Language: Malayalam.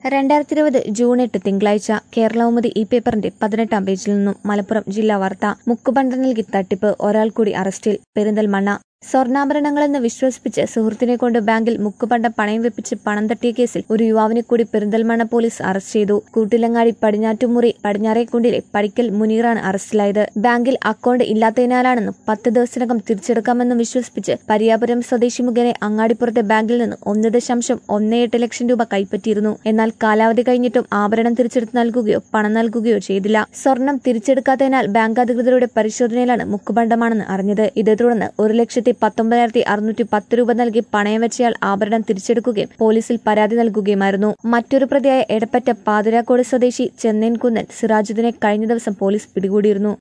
രണ്ടായിരത്തി ഇരുപത് ജൂൺ എട്ട് തിങ്കളാഴ്ച കേരളൗമുദി ഈ പേപ്പറിന്റെ പതിനെട്ടാം പേജിൽ നിന്നും മലപ്പുറം ജില്ലാ വാർത്ത മുക്കുപണ്ടം നൽകി തട്ടിപ്പ് ഒരാൾ കൂടി അറസ്റ്റിൽ പെരിന്തൽമണ്ണ സ്വർണ്ണാഭരണങ്ങളെന്ന് വിശ്വസിപ്പിച്ച് സുഹൃത്തിനെ കൊണ്ട് ബാങ്കിൽ മുക്കുപണ്ടം പണയം വെപ്പിച്ച് പണം തട്ടിയ കേസിൽ ഒരു യുവാവിനെ കൂടി പെരിന്തൽമണ്ണ പോലീസ് അറസ്റ്റ് ചെയ്തു കൂട്ടിലങ്ങാടി പടിഞ്ഞാറ്റുമുറി പടിഞ്ഞാറേക്കുണ്ടിലെ പടിക്കൽ മുനീറാണ് അറസ്റ്റിലായത് ബാങ്കിൽ അക്കൗണ്ട് ഇല്ലാത്തതിനാലാണെന്നും പത്ത് ദിവസത്തിനകം തിരിച്ചെടുക്കാമെന്നും വിശ്വസിപ്പിച്ച് പരിയാപുരം സ്വദേശി മുഖേന അങ്ങാടിപ്പുറത്തെ ബാങ്കിൽ നിന്ന് ഒന്ന് ദശാംശം ഒന്ന് എട്ട് ലക്ഷം രൂപ കൈപ്പറ്റിയിരുന്നു എന്നാൽ കാലാവധി കഴിഞ്ഞിട്ടും ആഭരണം തിരിച്ചെടുത്ത് നൽകുകയോ പണം നൽകുകയോ ചെയ്തില്ല സ്വർണം തിരിച്ചെടുക്കാത്തതിനാൽ ബാങ്ക് അധികൃതരുടെ പരിശോധനയിലാണ് മുക്കുപണ്ടമാണെന്ന് അറിഞ്ഞത് ഇതേ തുടർന്ന് ഒരു ലക്ഷത്തി പത്തൊമ്പതിനായിരത്തി അറുന്നൂറ്റി പത്ത് രൂപ നൽകി പണയം വെച്ചയാൾ ആഭരണം തിരിച്ചെടുക്കുകയും പോലീസിൽ പരാതി നൽകുകയുമായിരുന്നു മറ്റൊരു പ്രതിയായ എടപ്പറ്റ പാതിരാക്കോട് സ്വദേശി ചെന്നൈൻകുന്നൻ സിറാജുദ്ദീനെ കഴിഞ്ഞ ദിവസം പോലീസ് പിടികൂടിയിരുന്നു